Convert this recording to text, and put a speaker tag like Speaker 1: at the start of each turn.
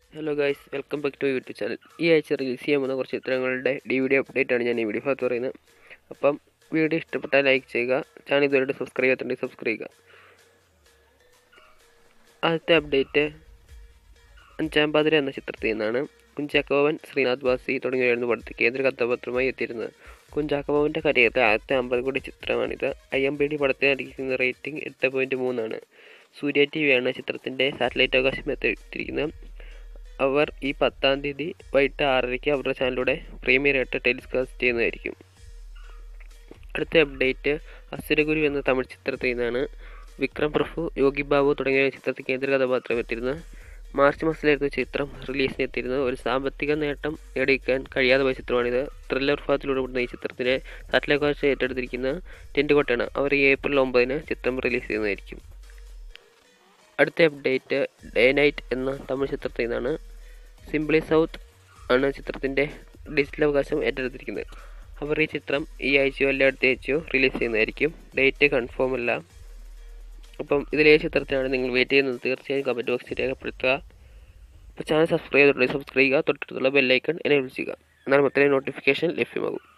Speaker 1: hello guys welcome back to YouTube channel ഈ ആഴ്ച release ചെയ്യാൻ പോകുന്ന കുറച്ച് ചിത്രങ്ങളുടെ ഡി വി ഡി അപ്ഡേറ്റ് ആണ് ഞാൻ ഈ വീഡിയോ ഭാഗത്ത് പറയുന്നത് അപ്പം വീഡിയോ ഇഷ്ടപ്പെട്ടാൽ ലൈക്ക് ചെയ്യുക ചാനൽ ഇതുവരെ സബ്സ്ക്രൈബ് ചെയ്യാത്തുണ്ടെങ്കിൽ സബ്സ്ക്രൈബ് ചെയ്യുക ആദ്യത്തെ അപ്ഡേറ്റ് അഞ്ചാം പാതിര എന്ന ചിത്രത്തിൽ നിന്നാണ് കുഞ്ചാക്കോവൻ ശ്രീനാഥ് ബാസി തുടങ്ങിയവരായിരുന്നു പടത്തിൽ കേന്ദ്ര കഥാപാത്രമായി എത്തിയിരുന്നത് കുഞ്ചാക്കോവൻ്റെ കരിയറിലെ ആദ്യത്തെ അമ്പത് കോടി ചിത്രമാണിത് ഐ എം ബി ഡി പടത്തിന് അടിക്കുന്ന റേറ്റിംഗ് എട്ട് പോയിൻറ്റ് മൂന്നാണ് സൂര്യ ടി വിയാണ് ചിത്രത്തിൻ്റെ സാറ്റലൈറ്റ് അവകാശം എത്തിയിരിക്കുന്നത് അവർ ഈ പത്താം തീയതി വൈകിട്ട് ആറരയ്ക്ക് അവരുടെ ചാനലിലൂടെ പ്രീമിയർ ആയിട്ട് ടെലികാസ്റ്റ് ചെയ്യുന്നതായിരിക്കും അടുത്ത അപ്ഡേറ്റ് അസുരഗുരു എന്ന തമിഴ് ചിത്രത്തിൽ നിന്നാണ് വിക്രം പ്രഭു യോഗി ബാബു തുടങ്ങിയ ചിത്രത്തിൽ കേന്ദ്ര കഥാപാത്രം എത്തിയിരുന്നത് മാർച്ച് മാസത്തിലായിരുന്നു ചിത്രം റിലീസിന് എത്തിയിരുന്നത് ഒരു സാമ്പത്തിക നേട്ടം നേടിക്കാൻ കഴിയാതെ പോയ ചിത്രമാണിത് ത്രില്ലർ വിഭാഗത്തിലൂടെ വിടുന്ന ഈ ചിത്രത്തിൻ്റെ സാറ്റലൈറ്റ് അവകാശം ഏറ്റെടുത്തിരിക്കുന്ന ടെൻറ്റുകോട്ടയാണ് അവർ ഈ ഏപ്രിൽ ഒമ്പതിന് ചിത്രം റിലീസ് ചെയ്യുന്നതായിരിക്കും അടുത്ത അപ്ഡേറ്റ് ഡേ നൈറ്റ് എന്ന തമിഴ് ചിത്രത്തിൽ നിന്നാണ് സിംപ്ലി സൗത്ത് ആണ് ചിത്രത്തിൻ്റെ ഡിജിറ്റൽ അവകാശം ഏറ്റെടുത്തിരിക്കുന്നത് അവർ ഈ ചിത്രം ഈ ആഴ്ചയോ അല്ല അടുത്ത ആഴ്ചയോ റിലീസ് ചെയ്യുന്നതായിരിക്കും ഡേറ്റ് കൺഫേം അല്ല അപ്പം ഇതിലെ ചിത്രത്തിനാണ് നിങ്ങൾ വെയിറ്റ് ചെയ്യുന്നത് തീർച്ചയായും കമൻറ്റ് ബോക്സിൽ രേഖപ്പെടുത്തുക അപ്പോൾ ചാനൽ സബ്സ്ക്രൈബ് ചെയ്തിട്ടുണ്ടെങ്കിൽ സബ്സ്ക്രൈബ് ചെയ്യുക തൊട്ടടുത്തുള്ള ബെല്ലൈക്കൺ എനേബിൾ ചെയ്യുക എന്നാൽ മാത്രമേ നോട്ടിഫിക്കേഷൻ ലഭ്യമാകൂ